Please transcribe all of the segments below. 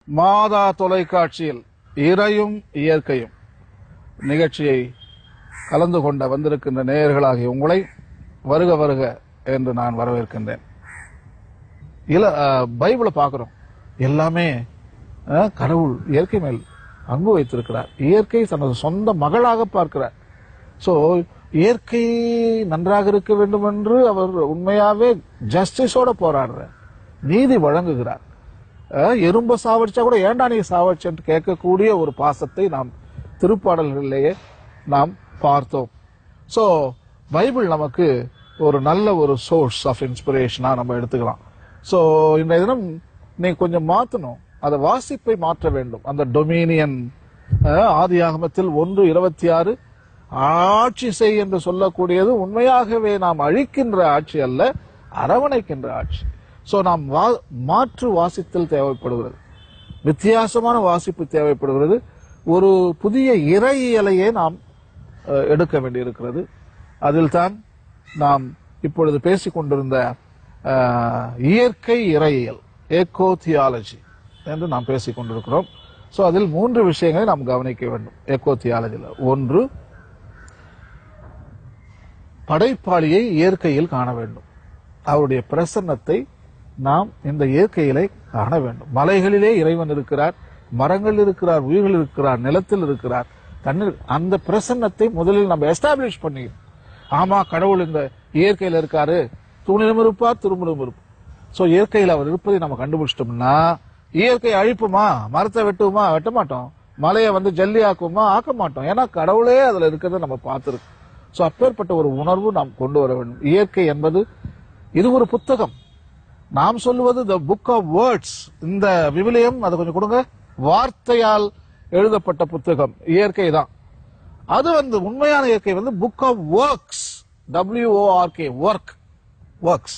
மாதா தொலைக்காட்சியில் இறையும் இயற்கையும் நிகழ்ச்சியை கலந்து கொண்ட வந்திருக்கின்ற நேயர்களாகிய உங்களை வருக வருக என்று நான் வரவேற்கின்றேன் இல்ல அஹ், பைபிளை பார்க்கிறோம் எல்லாமே அஹ், கடவுள் இயற்கை மேல் அன்பு வைத்திருக்கிறார் இயற்கை தனது சொந்த மகளாக பார்க்கிறார் சோ இயற்கை நன்றாக இருக்க வேண்டும் என்று அவர் உண்மையாவே ஜஸ்டிஸோட போராடுறார் நீதி வழங்குகிறார் அஹ், எறும்ப சாவடிச்சா கூட ஏன்டா நீ சாவடிச்சேன்னு கேட்கக்கூடிய ஒரு பாசத்தை நாம் திருப்பாடல்களிலேயே நாம் பார்த்தோம் சோ பைபிள் நமக்கு ஒரு நல்ல ஒரு சோர்ஸ் ஆஃப் இன்ஸ்பிரேஷனா நம்ம எடுத்துக்கலாம் சோ இன்றைய தினம் நீ கொஞ்சம் மாத்தணும் அந்த வாசிப்பை மாற்ற வேண்டும் அந்த டொமினியன் ஆதி ஆகமத்தில் ஒன்று இருபத்தி ஆறு ஆட்சி செய் என்று சொல்லக்கூடியது உண்மையாகவே நாம் அழிக்கின்ற ஆட்சி அல்ல அரவணைக்கின்ற ஆட்சி சோ நாம் வா- மாற்று வாசித்தல் தேவைப்படுகிறது வித்தியாசமான வாசிப்பு தேவைப்படுகிறது ஒரு புதிய இறையியலையே நாம் அஹ், எடுக்க வேண்டியிருக்கிறது அதில் தான் நாம் இப்பொழுது பேசிக் கொண்டிருந்த அஹ், இயற்கை இறையியல் ஏகோ தியாலஜி என்று நாம் பேசிக் கொண்டிருக்கிறோம் சோ அதில் மூன்று விஷயங்களை நாம் கவனிக்க வேண்டும் ஏகோ தியாலஜியில் ஒன்று படைப்பாளியை இயற்கையில் காண வேண்டும் அவருடைய பிரசன்னத்தை நாம் இந்த இயற்கையிலே காண வேண்டும் மலைகளிலே இறைவன் இருக்கிறார் மரங்கள் இருக்கிறார் உயிர்கள் இருக்கிறார் நிலத்தில் இருக்கிறார் தண்ணீர் அந்த பிரசன்னத்தை முதலில் நம்ம எஸ்டாப்ளிஷ் பண்ணிக்கணும் ஆமா கடவுள் இந்த இயற்கையில இருக்காரு தூணிலும் இருப்பார் திருமணம் இருப்பார் சோ இயற்கையில் அவர் இருப்பதை நம்ம கண்டுபிடிச்சிட்டோம்னா இயற்கை அழிப்புமா மரத்தை வெட்டுவோமா வெட்ட மாட்டோம் மலையை வந்து ஜல்லி ஆக்குவோமா ஆக்க மாட்டோம் ஏன்னா கடவுளே அதுல இருக்கிறத நம்ம பார்த்திருக்கோம் சோ அப்பேற்பட்ட ஒரு உணர்வு நாம் கொண்டு வர வேண்டும் இயற்கை என்பது இது ஒரு புத்தகம் நாம் சொல்லுவது த புக் ஆஃப் வேர்ட்ஸ் இந்த விவிலியம் அதை கொஞ்சம் கொடுங்க வார்த்தையால் எழுதப்பட்ட புத்தகம் இயற்கை தான் அது வந்து உண்மையான இயற்கை வந்து book of works W O R K work works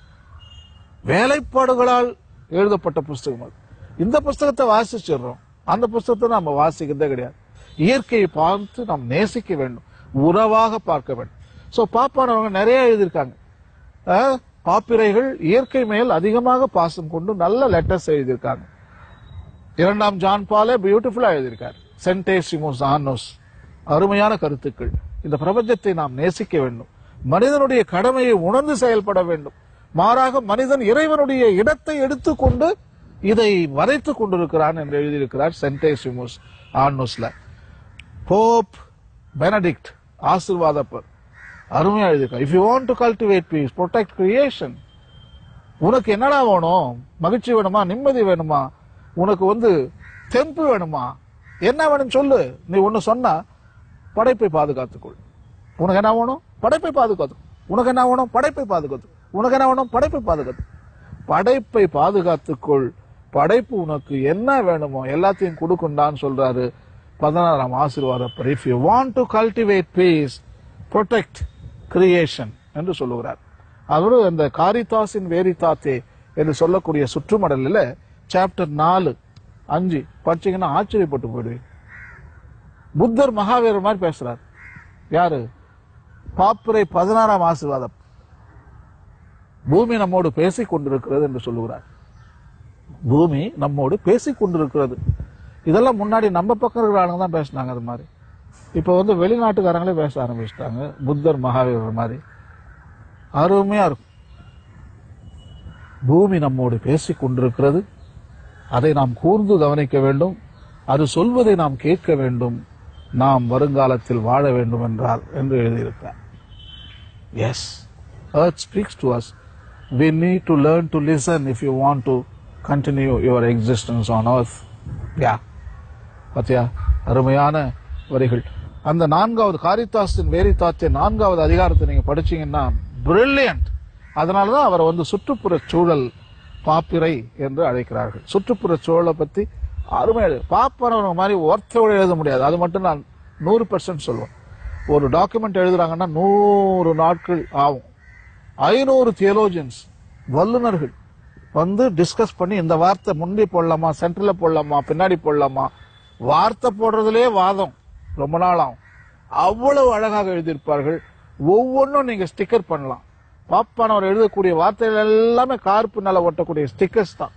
வேலைப்பாடுகளால் எழுதப்பட்ட புஸ்தகம் அது இந்த புஸ்தகத்தை வாசிச்சிடுறோம் அந்த புஸ்தகத்தை நம்ம வாசிக்கிறதே கிடையாது இயற்கையை பார்த்து நாம் நேசிக்க வேண்டும் உறவாக பார்க்க வேண்டும் சோ பாப்பானவங்க நிறைய எழுதியிருக்காங்க அஹ், பாப்பிரைகள் இயற்கை மேல் அதிகமாக பாசம் கொண்டு நல்ல லெட்டர்ஸ் எழுதியிருக்காங்க இரண்டாம் ஜான் பாலே பியூட்டிஃபுல்லா எழுதியிருக்கார் சென்டேசிமோஸ் ஆனோஸ் அருமையான கருத்துக்கள் இந்த பிரபஞ்சத்தை நாம் நேசிக்க வேண்டும் மனிதனுடைய கடமையை உணர்ந்து செயல்பட வேண்டும் மாறாக மனிதன் இறைவனுடைய இடத்தை எடுத்துக்கொண்டு இதை வரைத்துக் கொண்டிருக்கிறான் என்று எழுதியிருக்கிறார் சென்டேசிமோஸ் ஆனோஸ்ல போப் பெனடிக்ட் ஆசிர்வாதப்பர் அருமையா எழுதியிருக்கார் if you want to cultivate peace protect creation உனக்கு என்னடா வேணும் மகிழ்ச்சி வேணுமா நிம்மதி வேணுமா உனக்கு வந்து தெம்பு வேணுமா என்ன வேணும் சொல்லு நீ ஒண்ணு சொன்னா படைப்பை பாதுகாத்துக்கொள் உனக்கு என்ன வேணும் படைப்பை பாதுகாத்து உனக்கு என்ன வேணும் படைப்பை பாதுகாத்து உனக்கு என்ன வேணும் படைப்பை பாதுகாத்து படைப்பை பாதுகாத்துக்கொள் படைப்பு உனக்கு என்ன வேணுமோ எல்லாத்தையும் கொடுக்குண்டான்னு சொல்றாரு பதினாறாம் ஆசீர்வாதப்பர் if you want to cultivate peace protect creation என்று சொல்லுகிறார் அவரு அந்த காரிதாசின் வேரிதாத்தே என்று சொல்லக்கூடிய சுற்றுமடலில் சாப்டர் நாலு அஞ்சு படிச்சீங்கன்னா ஆச்சரியப்பட்டு போயிடுவீங்க புத்தர் மகாவீரர் மாதிரி பேசுறார் யாரு பாப்புரை பதினாறாம் ஆசீர்வாதம் பூமி நம்மோடு பேசிக் கொண்டிருக்கிறது என்று சொல்லுகிறார் பூமி நம்மோடு பேசிக் கொண்டிருக்கிறது இதெல்லாம் முன்னாடி நம்ம பக்கம் இருக்கிற ஆளுங்க தான் பேசினாங்க அது மாதிரி இப்ப வந்து வெளிநாட்டுக்காரங்களே பேச ஆரம்பிச்சிட்டாங்க புத்தர் மகாவீரர் மாதிரி அருமையா இருக்கும் பூமி நம்மோடு பேசிக் கொண்டிருக்கிறது அதை நாம் கூர்ந்து கவனிக்க வேண்டும் அது சொல்வதை நாம் கேட்க வேண்டும் நாம் வருங்காலத்தில் வாழ வேண்டும் என்றால் என்று எழுதியிருக்கிறார் as earth speaks to us we need to learn to listen if you want to continue your existence on earth yeah பாத்தியா அருமையான வரிகள் அந்த நான்காவது காரித்தாஸின் வேரித்தாத்திய நான்காவது அதிகாரத்தை நீங்க படிச்சீங்கன்னா பிரில்லியன்ட் அதனாலதான் அவரை வந்து சுற்றுப்புற சூழல் பாப்பிரை என்று அழைக்கிறார்கள் சுற்றுப்புற சூழலை பத்தி அருமையா எழுது பாப்பனவங்க மாதிரி ஒருத்தோட எழுத முடியாது அது மட்டும் நான் நூறு பெர்சன்ட் சொல்லுவேன் ஒரு டாக்குமெண்ட் எழுதுறாங்கன்னா நூறு நாட்கள் ஆகும் ஐநூறு தியோலோஜியன்ஸ் வல்லுனர்கள் வந்து டிஸ்கஸ் பண்ணி இந்த வார்த்தை முன்னாடி போடலாமா சென்டர்ல போடலாமா பின்னாடி போடலாமா வார்த்தை போடுறதுலே வாதம் ரொம்ப நாள் ஆகும் அவ்வளவு அழகாக எழுதியிருப்பார்கள் ஒவ்வொன்றும் நீங்க ஸ்டிக்கர் பண்ணலாம் பாப்பானவர் எழுதக்கூடிய வார்த்தைகள் எல்லாமே கார்ப்பு மேல ஒட்டக்கூடிய ஸ்டிக்கர்ஸ் தான்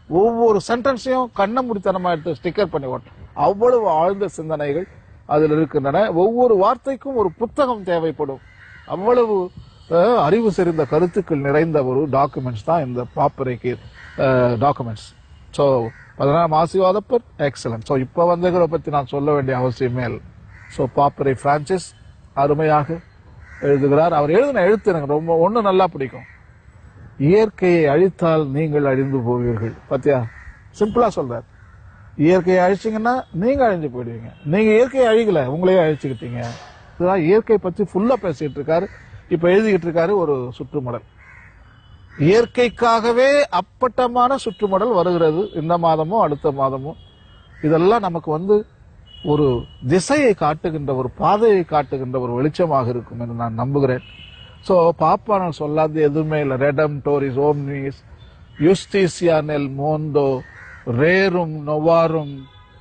ஒவ்வொரு சென்டென்ஸையும் கண்ண முடித்தனமா எடுத்து ஸ்டிக்கர் பண்ணி ஓட்டணும் அவ்வளவு ஆழ்ந்த சிந்தனைகள் அதில் இருக்கின்றன ஒவ்வொரு வார்த்தைக்கும் ஒரு புத்தகம் தேவைப்படும் அவ்வளவு அஹ், அறிவு செறிந்த கருத்துக்கள் நிறைந்த ஒரு டாக்குமெண்ட்ஸ் தான் இந்த பாப்பரைக்கு டாக்குமெண்ட்ஸ் ஸோ பதினாறாம் ஆசீர்வாதப்பர் எக்ஸலன்ட் ஸோ இப்போ வந்ததை பற்றி நான் சொல்ல வேண்டிய அவசியமே இல்லை ஸோ பாப்பரை பிரான்சிஸ் அருமையாக எழுதுகிறார் அவர் எழுதின எழுத்து எனக்கு ரொம்ப ஒண்ணு நல்லா பிடிக்கும் இயற்கையை அழித்தால் நீங்கள் அழிந்து போவீர்கள் பாத்தியா சிம்பிளா சொல்றார் இயற்கையை அழிச்சீங்கன்னா நீங்க அழிஞ்சு போயிடுவீங்க நீங்க இயற்கையை அழிக்கல உங்களையே அழிச்சுக்கிட்டீங்க இதுதான் இயற்கை பத்தி ஃபுல்லா பேசிட்டு இருக்காரு இப்ப எழுதிக்கிட்டு இருக்காரு ஒரு சுற்றுமடல் இயற்கைக்காகவே அப்பட்டமான சுற்றுமடல் வருகிறது இந்த மாதமும் அடுத்த மாதமும் இதெல்லாம் நமக்கு வந்து ஒரு திசையை காட்டுகின்ற ஒரு பாதையை காட்டுகின்ற ஒரு வெளிச்சமாக இருக்கும் என்று நான் நம்புகிறேன் சோ பாப்பான சொல்லாது எதுவுமே இல்லை ரெடம் டோரிஸ் ஓம்னிஸ் யுஸ்டிசியா நெல் மோந்தோ ரேரும் நொவாரும்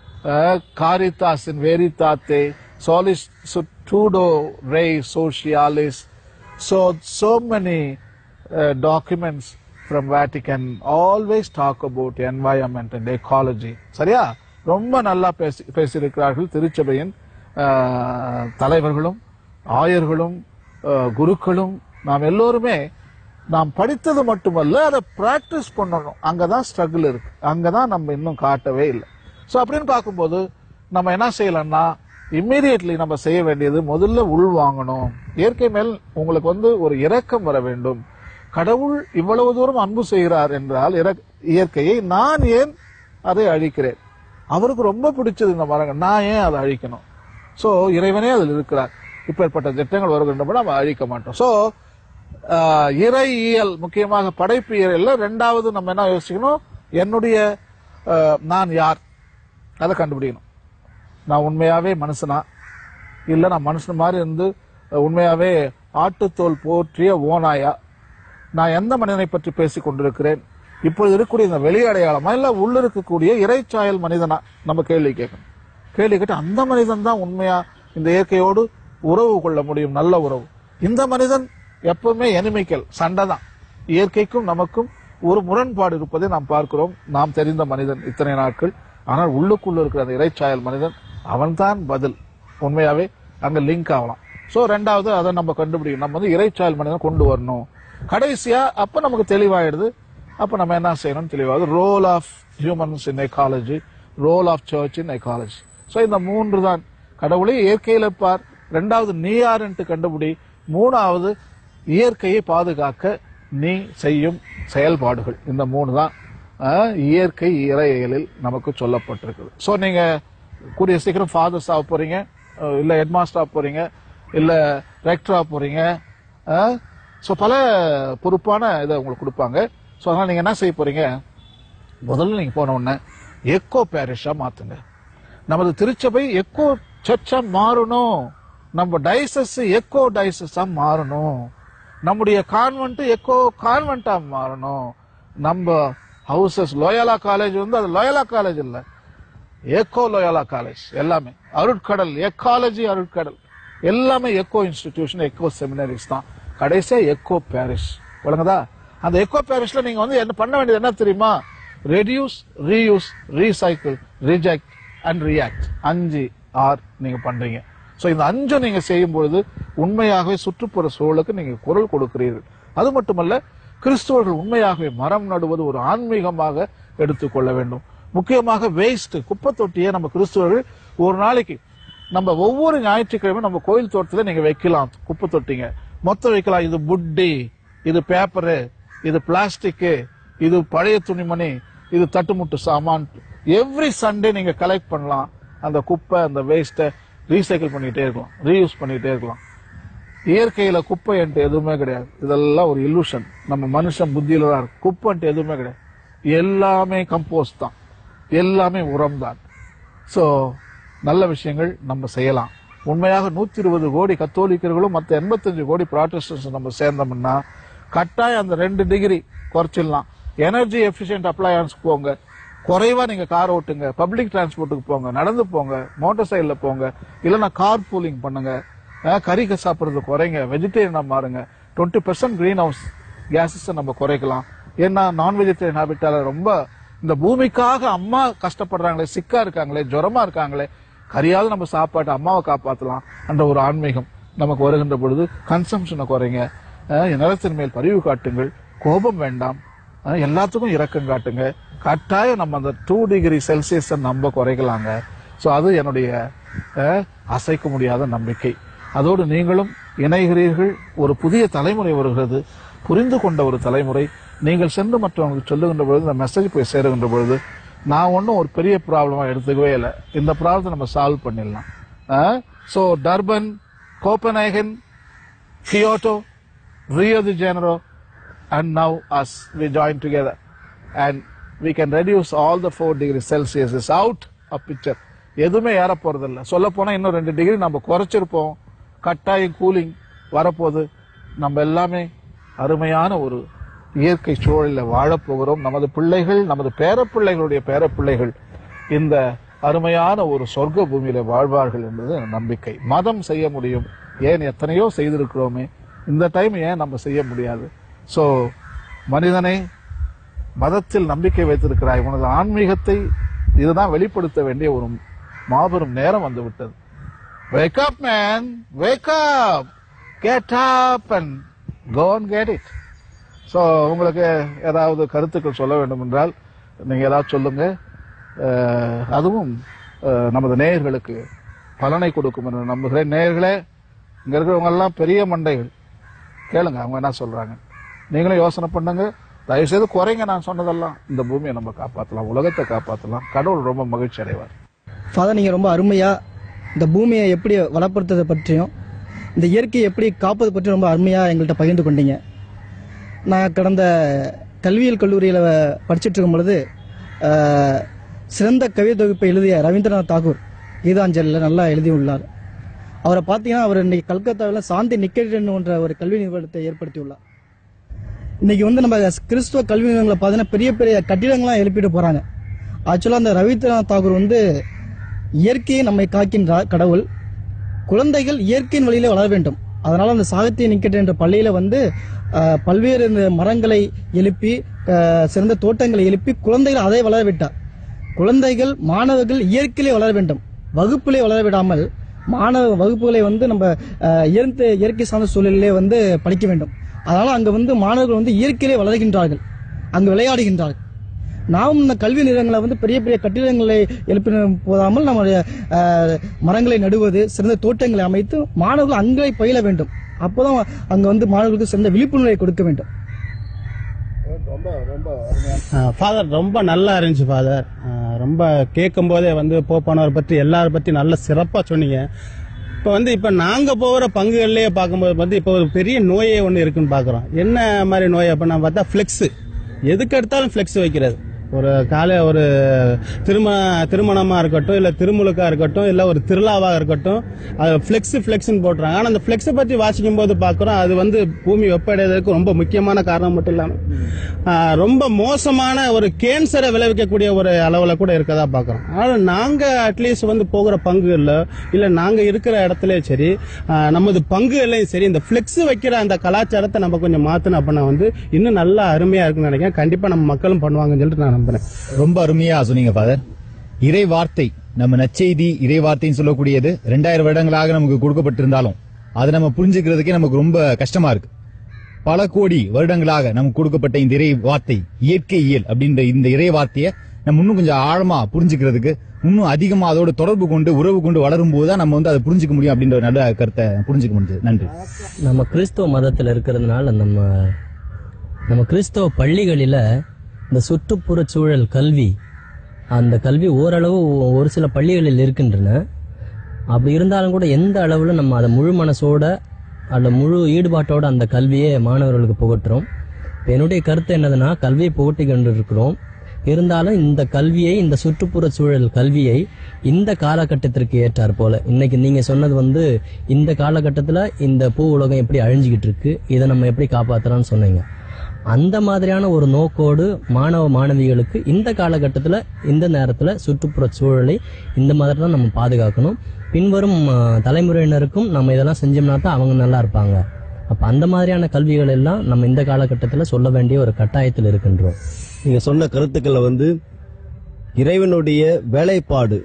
காரிதாசின் வெரிதாத்தே solis tudo rei socialis so so many uh, documents from Vatican always talk about environment and ecology சரியா ரொம்ப நல்லா பேசி பேசியிருக்கிறார்கள் திருச்சபையின் அஹ், தலைவர்களும் ஆயர்களும் அஹ், குருக்களும் நாம் எல்லோருமே நாம் படித்தது மட்டுமல்ல அதை பிராக்டிஸ் பண்ணணும் அங்கதான் ஸ்ட்ரகிள் இருக்கு அங்கதான் நம்ம இன்னும் காட்டவே இல்லை சோ அப்படின்னு பார்க்கும்போது நம்ம என்ன செய்யலாம்னா இம்மீடியட்லி நம்ம செய்ய வேண்டியது முதல்ல உள் வாங்கணும் இயற்கை மேல் உங்களுக்கு வந்து ஒரு இரக்கம் வர வேண்டும் கடவுள் இவ்வளவு தூரம் அன்பு செய்கிறார் என்றால் இற- இயற்கையை நான் ஏன் அதை அழிக்கிறேன் அவருக்கு ரொம்ப பிடிச்சது இந்த மரங்கள் நான் ஏன் அதை அழிக்கணும் சோ இறைவனே அதில் இருக்கிறார் இப்பேற்பட்ட திட்டங்கள் வருகின்றபோது நம்ம அழிக்க மாட்டோம் சோ இறையியல் முக்கியமாக படைப்பு இயல்ல ரெண்டாவது நம்ம என்ன யோசிக்கணும் என்னுடைய ஆஹ், நான் யார் அதை கண்டுபிடிக்கணும் நான் உண்மையாவே மனுஷனா இல்ல நான் மனுஷன் மாதிரி இருந்து அஹ், உண்மையாவே ஆட்டுத்தோல் போற்றிய ஓநாயா நான் எந்த மனிதனை பற்றி பேசிக் கொண்டிருக்கிறேன் இப்பொழுது இருக்கக்கூடிய இந்த வெளி அடையாளமா இல்ல உள்ள இருக்கக்கூடிய இறைச்சாயல் மனிதனா நம்ம கேள்வி கேட்கணும் கேள்வி கேட்டு அந்த மனிதன் தான் உண்மையா இந்த இயற்கையோடு உறவு கொள்ள முடியும் நல்ல உறவு இந்த மனிதன் எப்பவுமே எனிமிக்கல் சண்டை தான் இயற்கைக்கும் நமக்கும் ஒரு முரண்பாடு இருப்பதை நாம் பார்க்கிறோம் நாம் தெரிந்த மனிதன் இத்தனை நாட்கள் ஆனால் உள்ளுக்குள்ள இருக்கிற அந்த இறைச்சாயல் மனிதன் அவன்தான் பதில் உண்மையாவே அங்க லிங்க் ஆகலாம் சோ ரெண்டாவது அதை நம்ம கண்டுபிடிக்கணும் நம்ம வந்து இறைச்சாயல் மனிதனை கொண்டு வரணும் கடைசியா அப்ப நமக்கு தெளிவாயிடுது அப்ப நம்ம என்ன செய்யணும் தெளிவாகுது role of humans in ecology role of church in ecology so இந்த மூன்று தான் கடவுளை இயற்கையில பார் ரெண்டாவது நீ யாருன்ட்டு கண்டுபிடி மூணாவது இயற்கையை பாதுகாக்க நீ செய்யும் செயல்பாடுகள் இந்த மூணு தான் அஹ், இயற்கை இறையியலில் நமக்கு சொல்லப்பட்டிருக்குது சோ நீங்க கூடிய சீக்கிரம் ஃபாதர்ஸ் ஆக போறீங்க அஹ், இல்ல ஹெட்மாஸ்டர் ஆக போறீங்க இல்ல ரெக்டர் ஆக போறீங்க சோ பல பொறுப்பான இதை உங்களுக்கு கொடுப்பாங்க சோ அதனால நீங்க என்ன செய்ய போறீங்க முதல்ல நீங்க போன உடனே எக்கோ பேரிஷா மாத்துங்க நமது திருச்சபை எக்கோ சர்ச்சா மாறணும் நம்ம டைசஸ் எக்கோ டைசஸா மாறணும் நம்முடைய கான்வென்ட் எக்கோ கான்வென்ட்டா மாறணும் நம்ம ஹவுசஸ் லோயலா காலேஜ் வந்து அது லோயலா காலேஜ் இல்ல எக்கோ லோயலா காலேஜ் எல்லாமே அருட்கடல் எக்காலஜி அருட்கடல் எல்லாமே எக்கோ இன்ஸ்டிடியூஷன் எக்கோ செமினரிஸ் தான் கடைசியா எக்கோ பாரிஷ் ஒழுங்குதா அந்த எக்கோ பாரிஷ்ல நீங்க வந்து என்ன பண்ண வேண்டியது என்ன தெரியுமா reduce reuse recycle reject and react அஞ்சு ஆர் நீங்க பண்றீங்க சோ இந்த அஞ்சும் நீங்க செய்யும் பொழுது உண்மையாகவே சுற்றுப்புற சூழலுக்கு நீங்க குரல் கொடுக்கிறீர்கள் அது மட்டுமல்ல கிறிஸ்துவர்கள் உண்மையாகவே மரம் நடுவது ஒரு ஆன்மீகமாக எடுத்துக்கொள்ள வேண்டும் முக்கியமாக வேஸ்ட் குப்பை தொட்டியை நம்ம கிறிஸ்துவர்கள் ஒரு நாளைக்கு நம்ம ஒவ்வொரு ஞாயிற்றுக்கிழமை நம்ம கோயில் தோட்டத்துல நீங்க வைக்கலாம் குப்பை தொட்டிங்க மொத்தம் வைக்கலாம் இது புட்டி இது பேப்பரு இது பிளாஸ்டிக் இது பழைய துணிமணி இது தட்டுமுட்டு சாமான் எவ்ரி சண்டே நீங்க கலெக்ட் பண்ணலாம் அந்த குப்பை அந்த வேஸ்ட்டை ரீசைக்கிள் பண்ணிட்டே இருக்கலாம் ரீயூஸ் பண்ணிட்டே இருக்கலாம் இயற்கையில குப்பைன்ட்டு எதுவுமே கிடையாது இதெல்லாம் ஒரு illusion நம்ம மனுஷன் புத்தியில தான் இருக்கு குப்பைன்ட்டு எதுவுமே கிடையாது எல்லாமே கம்போஸ்ட் தான் எல்லாமே உரம் தான் சோ நல்ல விஷயங்கள் நம்ம செய்யலாம் உண்மையாக நூத்தி இருபது கோடி கத்தோலிக்கர்களும் மற்ற எண்பத்தஞ்சு கோடி ப்ராட்டஸ்டன்ஸ் நம்ம சேர்ந்தோம்னா கட்டாயம் அந்த ரெண்டு டிகிரி குறைச்சிடலாம் எனர்ஜி எஃபிஷியன்ட் அப்ளையன்ஸ் போங்க குறைவா நீங்க கார் ஓட்டுங்க பப்ளிக் டிரான்ஸ்போர்ட்டுக்கு போங்க நடந்து போங்க மோட்டார் சைக்கிள்ல போங்க இல்லைன்னா கார் பூலிங் பண்ணுங்க அஹ், கறி சாப்பிடுறது குறைங்க வெஜிடேரியனா மாறுங்க twenty percent greenhouse gases நம்ம குறைக்கலாம் ஏன்னா நான் வெஜிடேரியன் ஹேபிட்டால ரொம்ப இந்த பூமிக்காக அம்மா கஷ்டப்படுறாங்களே சிக்கா இருக்காங்களே ஜுரமா இருக்காங்களே கரியாவது நம்ம சாப்பாட்டு அம்மாவை காப்பாத்தலாம் என்ற ஒரு ஆன்மீகம் நமக்கு வருகின்ற பொழுது கன்சம்ஷனை குறைங்க அஹ், நிலத்தின் மேல் பரிவு காட்டுங்கள் கோபம் வேண்டாம் அஹ், எல்லாத்துக்கும் இரக்கம் காட்டுங்க கட்டாயம் நம்ம அந்த டூ டிகிரி செல்சியஸ் நம்ம குறைக்கலாங்க சோ அது என்னுடைய அஹ், அசைக்க முடியாத நம்பிக்கை அதோடு நீங்களும் இணைகிறீர்கள் ஒரு புதிய தலைமுறை வருகிறது புரிந்து கொண்ட ஒரு தலைமுறை நீங்கள் சென்று மற்றவங்களுக்கு சொல்லுகின்ற பொழுது இந்த மெசேஜ் போய் சேருகின்ற பொழுது நான் ஒன்றும் ஒரு பெரிய ப்ராப்ளமா எடுத்துக்கவே இல்லை இந்த ப்ராப்ளத்தை நம்ம சால்வ் பண்ணிடலாம் so Durban Copenhagen Kyoto Rio de Janeiro and now us we join together and we can reduce all the 4 degree celsius is out of picture எதுவுமே ஏற போறதில்ல சொல்ல போனா இன்னும் ரெண்டு டிகிரி நம்ம குறைச்சிருப்போம் கட்டாயம் கூலிங் வரப்போகுது நம்ம எல்லாமே அருமையான ஒரு இயற்கை சூழலில் வாழப்போகிறோம் நமது பிள்ளைகள் நமது பேரப்பிள்ளைகளுடைய பேரப்பிள்ளைகள் இந்த அருமையான ஒரு சொர்க்க பூமியில வாழ்வார்கள் என்பது என் நம்பிக்கை மதம் செய்ய முடியும் ஏன் எத்தனையோ செய்திருக்கிறோமே இந்த டைம் ஏன் நம்ம செய்ய முடியாது சோ மனிதனை மதத்தில் நம்பிக்கை வைத்திருக்கிறாய் உனது ஆன்மீகத்தை இதுதான் வெளிப்படுத்த வேண்டிய ஒரு மாபெரும் நேரம் வந்து விட்டது wake up man wake up get up and go and get it so உங்களுக்கு ஏதாவது கருத்துக்கள் சொல்ல வேண்டும் என்றால் நீங்க ஏதாவது சொல்லுங்க அஹ், அதுவும் அஹ், நமது நேயர்களுக்கு பலனை கொடுக்கும் என்று நம்புகிறேன் நேயர்களே இங்க இருக்கிறவங்க எல்லாம் பெரிய மண்டைகள் கேளுங்க அவங்க என்ன சொல்றாங்க நீங்களும் யோசனை பண்ணுங்க தயவு செய்து குறைங்க நான் சொன்னதெல்லாம் இந்த பூமியை நம்ம காப்பாத்தலாம் உலகத்தை காப்பாத்தலாம் கடவுள் ரொம்ப மகிழ்ச்சி அடைவார் ஃபாதர் நீங்கள் ரொம்ப அருமையாக இந்த பூமியை எப்படி வளப்படுத்துறதை பற்றியும் இந்த இயற்கையை எப்படி காப்பது பற்றியும் ரொம்ப அருமையாக எங்கள்கிட்ட பகிர்ந்து கொண்டீங்க நான் கடந்த கல்வியியல் கல்லூரியில் படிச்சுட்டு இருக்கும் பொழுது அஹ், சிறந்த கவிதை தொகுப்பை எழுதிய ரவீந்திரநாத் தாகூர் கீதாஞ்சலில் நல்லா எழுதியுள்ளார் அவரை பார்த்தீங்கன்னா அவர் இன்னைக்கு கல்கத்தாவில் சாந்தி நிக்கேதன் என்ற ஒரு கல்வி நிறுவனத்தை ஏற்படுத்தியுள்ளார் இன்னைக்கு வந்து நம்ம கிறிஸ்துவ கல்வி நிறுவனங்களை பார்த்தீங்கன்னா பெரிய பெரிய கட்டிடங்கள்லாம் எழுப்பிட்டு போறாங்க ஆக்சுவலாக அந்த ரவீந்திரநாத் தாகூர் வந்து இயற்கையை நம்மை காக்கின்றார் கடவுள் குழந்தைகள் இயற்கையின் வழியில வளர வேண்டும் அதனால அந்த சாகித்ய நிக்கெட் என்ற பள்ளியில வந்து அஹ், பல்வேறு இந்த மரங்களை எழுப்பி அஹ், சிறந்த தோட்டங்களை எழுப்பி குழந்தைகள் அதை வளர விட்டார் குழந்தைகள் மாணவர்கள் இயற்கையிலே வளர வேண்டும் வகுப்பிலே வளர விடாமல் மாணவ வகுப்புகளை வந்து நம்ம அஹ், இயற்கை இயற்கை சார்ந்த சூழலிலே வந்து படிக்க வேண்டும் அதனால அங்க வந்து மாணவர்கள் வந்து இயற்கையிலே வளர்கின்றார்கள் அங்கு விளையாடுகின்றார்கள் நாம் இந்த கல்வி நிறுவனங்களை வந்து பெரிய பெரிய கட்டிடங்களை எழுப்பின போதாமல் நம்முடைய அஹ், மரங்களை நடுவது சிறந்த தோட்டங்களை அமைத்து மாணவர்கள் அங்கே பயில வேண்டும் அப்போதான் அங்க வந்து மாணவர்களுக்கு சிறந்த விழிப்புணர்வை கொடுக்க வேண்டும் ஃபாதர் ரொம்ப நல்லா இருந்துச்சு ஃபாதர் ரொம்ப கேட்கும் போதே வந்து போப்பானவர் பற்றி எல்லாரை பற்றி நல்ல சிறப்பாக சொன்னீங்க இப்போ வந்து இப்போ நாங்கள் போகிற பங்குகள்லேயே பார்க்கும்போது வந்து இப்போ ஒரு பெரிய நோயே ஒன்று இருக்குன்னு பார்க்குறோம் என்ன மாதிரி நோய் அப்படின்னு பார்த்தா ஃப்ளெக்ஸு எதுக்கு எடுத்தாலும் ஃப்ளெக்ஸ் வைக்கிறது ஒரு காலை ஒரு திருமண திருமணமாக இருக்கட்டும் இல்லை திருமுழுக்கா இருக்கட்டும் இல்லை ஒரு திருவிழாவாக இருக்கட்டும் அது ஃப்ளெக்ஸ் ஃப்ளெக்ஸ்னு போட்டுறாங்க ஆனால் அந்த ஃப்ளெக்ஸை பற்றி வாசிக்கும் போது பார்க்குறோம் அது வந்து பூமி வெப்படைவதற்கு ரொம்ப முக்கியமான காரணம் மட்டும் இல்லாமல் ரொம்ப மோசமான ஒரு கேன்சரை விளைவிக்கக்கூடிய ஒரு அளவில் கூட இருக்கதா பார்க்குறோம் ஆனால் நாங்கள் அட்லீஸ்ட் வந்து போகிற பங்குகளில் இல்லை நாங்கள் இருக்கிற இடத்துல சரி ஆஹ் நமது பங்குகள்லையும் சரி இந்த ஃப்ளெக்ஸ் வைக்கிற அந்த கலாச்சாரத்தை நம்ம கொஞ்சம் மாற்றணும் அப்படின்னா வந்து இன்னும் நல்லா அருமையாக இருக்குன்னு நினைக்கிறேன் கண்டிப்பாக நம்ம மக்களும் பண்ணுவாங்கன்னு சொல்லிட்டு நான் நம்புறேன் ரொம்ப அருமையா சொன்னீங்க ஃபாதர் இறை வார்த்தை நம்ம நற்செய்தி இறை வார்த்தைன்னு சொல்லக்கூடியது ரெண்டாயிரம் வருடங்களாக நமக்கு கொடுக்கப்பட்டிருந்தாலும் அதை நம்ம புரிஞ்சுக்கிறதுக்கே நமக்கு ரொம்ப கஷ்டமா இருக்கு பல கோடி வருடங்களாக நமக்கு கொடுக்கப்பட்ட இந்த இறை வார்த்தை இயற்கை இயல் அப்படின்ற இந்த இறை வார்த்தையை நம்ம இன்னும் கொஞ்சம் ஆழமா புரிஞ்சுக்கிறதுக்கு இன்னும் அதிகமா அதோட தொடர்பு கொண்டு உறவு கொண்டு வளரும் போது தான் நம்ம வந்து அதை புரிஞ்சுக்க முடியும் அப்படின்ற ஒரு நல்ல கருத்தை புரிஞ்சுக்க முடிஞ்சது நன்றி நம்ம கிறிஸ்தவ மதத்தில் இருக்கிறதுனால நம்ம நம்ம கிறிஸ்தவ பள்ளிகளில் இந்த சுற்றுப்புற சூழல் கல்வி அந்த கல்வி ஓரளவு ஒரு சில பள்ளிகளில் இருக்கின்றன அப்படி இருந்தாலும் கூட எந்த அளவில் நம்ம அதை முழு மனசோட அல்ல முழு ஈடுபாட்டோட அந்த கல்வியை மாணவர்களுக்கு புகட்டுறோம் இப்ப என்னுடைய கருத்து என்னதுன்னா கல்வியை புகட்டி கொண்டு இருக்கிறோம் இருந்தாலும் இந்த கல்வியை இந்த சுற்றுப்புற சூழல் கல்வியை இந்த காலகட்டத்திற்கு ஏற்றார் போல இன்னைக்கு நீங்க சொன்னது வந்து இந்த காலகட்டத்தில் இந்த பூ உலகம் எப்படி அழிஞ்சுக்கிட்டு இருக்கு இதை நம்ம எப்படி காப்பாற்றலாம்னு சொன்னீங்க அந்த மாதிரியான ஒரு நோக்கோடு மாணவ மாணவிகளுக்கு இந்த காலகட்டத்தில் இந்த நேரத்தில் சுற்றுப்புற சூழலை இந்த மாதிரி தான் நம்ம பாதுகாக்கணும் பின்வரும் அஹ், தலைமுறையினருக்கும் நம்ம இதெல்லாம் செஞ்சோம்னா தான் அவங்க நல்லா இருப்பாங்க அப்போ அந்த மாதிரியான கல்விகள் எல்லாம் நம்ம இந்த காலகட்டத்தில் சொல்ல வேண்டிய ஒரு கட்டாயத்தில் இருக்கின்றோம் நீங்க சொன்ன கருத்துக்களை வந்து இறைவனுடைய வேலைப்பாடு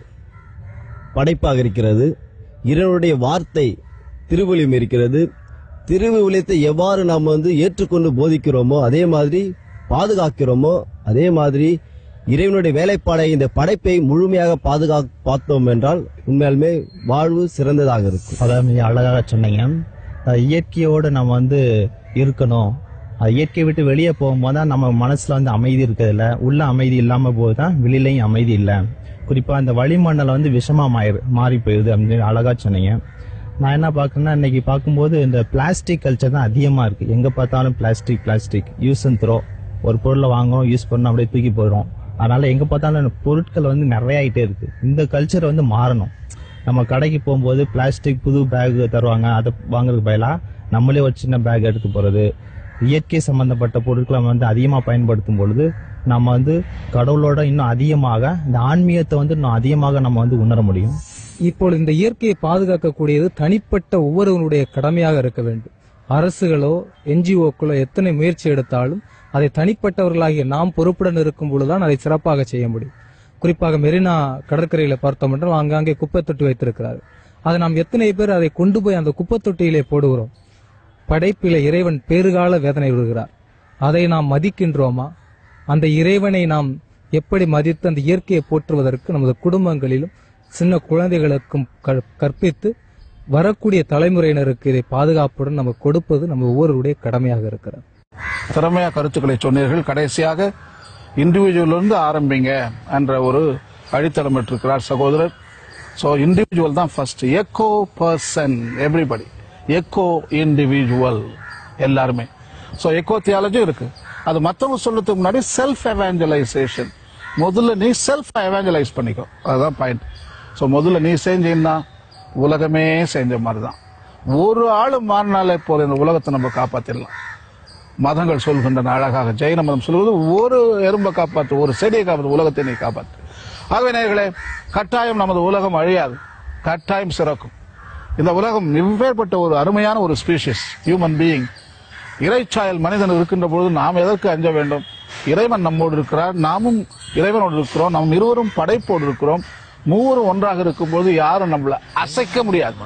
படைப்பாக இருக்கிறது இறைவனுடைய வார்த்தை திருவிழியம் இருக்கிறது திருவிழியத்தை எவ்வாறு நாம் வந்து ஏற்றுக்கொண்டு போதிக்கிறோமோ அதே மாதிரி பாதுகாக்கிறோமோ அதே மாதிரி இறைவனுடைய வேலைப்பாடை இந்த படைப்பை முழுமையாக பாதுகா பார்த்தோம் என்றால் உண்மையாலுமே வாழ்வு சிறந்ததாக இருக்கும் அதாவது நீங்க அழகாக சொன்னீங்க அஹ் இயற்கையோடு நம்ம வந்து இருக்கணும் அது இயற்கையை விட்டு வெளியே போகும்போது தான் நம்ம மனசுல வந்து அமைதி இருக்கிறதுல உள்ள அமைதி இல்லாம போது தான் வெளியிலையும் அமைதி இல்லை குறிப்பா இந்த வளிமண்டலம் வந்து விஷமா மாறி மாறி போயிருது அப்படின்னு அழகா சொன்னீங்க நான் என்ன பார்க்கறேன்னா இன்னைக்கு பார்க்கும்போது இந்த பிளாஸ்டிக் கல்ச்சர் தான் அதிகமா இருக்கு எங்க பார்த்தாலும் plastic plastic use and throw ஒரு பொருளை வாங்குறோம் யூஸ் பண்ணோம் அப்படியே தூக்கி போயிடும் அதனால எங்க பார்த்தாலும் இந்த பொருட்கள் வந்து நிறைய ஆயிட்டே இருக்கு இந்த கல்ச்சர் வந்து மாறணும் நம்ம கடைக்கு போகும்போது பிளாஸ்டிக் புது பேக் தருவாங்க அதை வாங்குறதுக்கு பதிலாக நம்மளே ஒரு சின்ன பேக் எடுத்து போறது இயற்கை சம்பந்தப்பட்ட பொருட்களை நம்ம வந்து அதிகமாக பயன்படுத்தும் பொழுது நம்ம வந்து கடவுளோட இன்னும் அதிகமாக இந்த ஆன்மீகத்தை வந்து இன்னும் அதிகமாக நம்ம வந்து உணர முடியும் இப்பொழுது இந்த இயற்கையை பாதுகாக்கக்கூடியது தனிப்பட்ட ஒவ்வொருவனுடைய கடமையாக இருக்க வேண்டும் அரசுகளோ என்ஜிஓக்களோ எத்தனை முயற்சி எடுத்தாலும் அதை தனிப்பட்டவர்களாகிய நாம் பொறுப்புடன் இருக்கும் பொழுதுதான் அதை சிறப்பாக செய்ய முடியும் குறிப்பாக மெரினா கடற்கரையில பார்த்தோம் என்றால் ஆங்காங்கே குப்பை தொட்டி வைத்திருக்கிறார் அதை நாம் எத்தனை பேர் அதை கொண்டு போய் அந்த குப்பை தொட்டியிலே போடுகிறோம் படைப்பில இறைவன் பேறுகால வேதனை விடுகிறார் அதை நாம் மதிக்கின்றோமா அந்த இறைவனை நாம் எப்படி மதித்து அந்த இயற்கையை போற்றுவதற்கு நமது குடும்பங்களிலும் சின்ன குழந்தைகளுக்கும் க- கற்பித்து வரக்கூடிய தலைமுறையினருக்கு இதை பாதுகாப்புடன் நம்ம கொடுப்பது நம்ம ஒவ்வொருவருடைய கடமையாக இருக்கிறது திறமையா கருத்துக்களை சொன்னீர்கள் கடைசியாக இண்டிவிஜுவல் இருந்து ஆரம்பிங்க என்ற ஒரு அடித்தளம் இருக்கிறார் சகோதரர் சோ இண்டிவிஜுவல் தான் first eco person everybody eco individual எல்லாருமே சோ எக்கோ தியாலஜி இருக்கு அது மத்தவங்க சொல்றதுக்கு முன்னாடி செல்ஃப் எவாஞ்சலைசேஷன் முதல்ல நீ செல்ஃப் எவாஞ்சலைஸ் பண்ணிக்கோ அதுதான் பாயிண்ட் சோ முதல்ல நீ செஞ்சீங்கன்னா உலகமே செஞ்ச மாதிரி தான் ஒரு ஆளு மாறினாலே போல இந்த உலகத்தை நம்ம காப்பாத்திடலாம் மதங்கள் சொல்கின்றன அழகாக ஜெயின மதம் சொல்வது ஒரு எறும்பை காப்பாற்று ஒரு செடியை காப்பாற்று உலகத்தை நீ காப்பாற்று ஆகவே நேயர்களே கட்டாயம் நமது உலகம் அழியாது கட்டாயம் சிறக்கும் இந்த உலகம் இவ்வேற்பட்ட ஒரு அருமையான ஒரு ஸ்பீஷிஸ் ஹியூமன் பீயிங் இறைச்சாயல் மனிதன் இருக்கின்ற பொழுது நாம் எதற்கு அஞ்ச வேண்டும் இறைவன் நம்மோடு இருக்கிறார் நாமும் இறைவனோடு இருக்கிறோம் நாம் இருவரும் படைப்போடு இருக்கிறோம் மூவரும் ஒன்றாக இருக்கும்போது யாரும் நம்மள அசைக்க முடியாது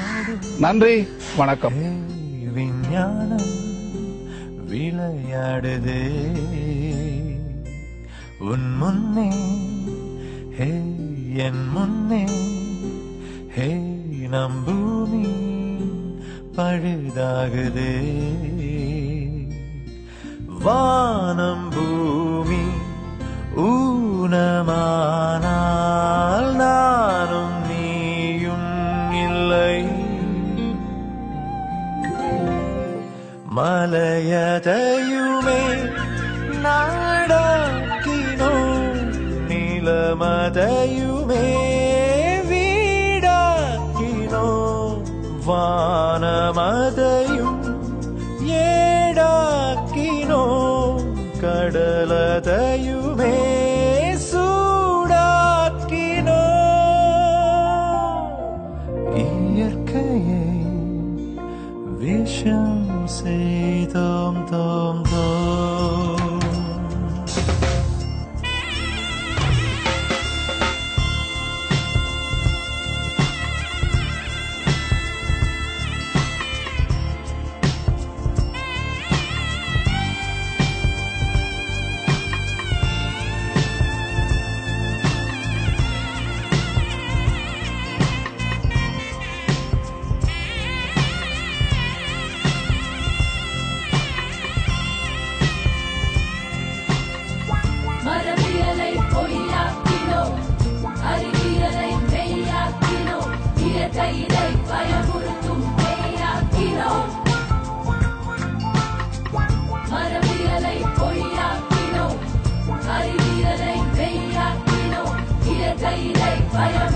நன்றி வணக்கம் விஞ்ஞானம் விளையாடுதே உன் முன்னே ஹே என் முன்னே ஹே நம் பூமி பழுதாகுதே வானம் பூமி ஊனமானால் நானும் நீயும் இல்லை மலையதையுமே நாடாக்கினோ நிலமதையுமே வீடாக்கினோ வானமதையும் ஏடாக்கினோ கடலதையுமே சூடாக்கினோ இயற்கையை விஷம் செய்தோம் தோம் தோம் மரபியலை பொய்யாக்கினோம் அறிவியலை மெய்யாக்கினோம் இயற்கையிலை பயமுறுத்தும் பேயாக்கினோம் மரபியலை பொய்யாக்கினோம் அறிவியலை மெய்யாக்கினோம் இயற்கையிலை பயம்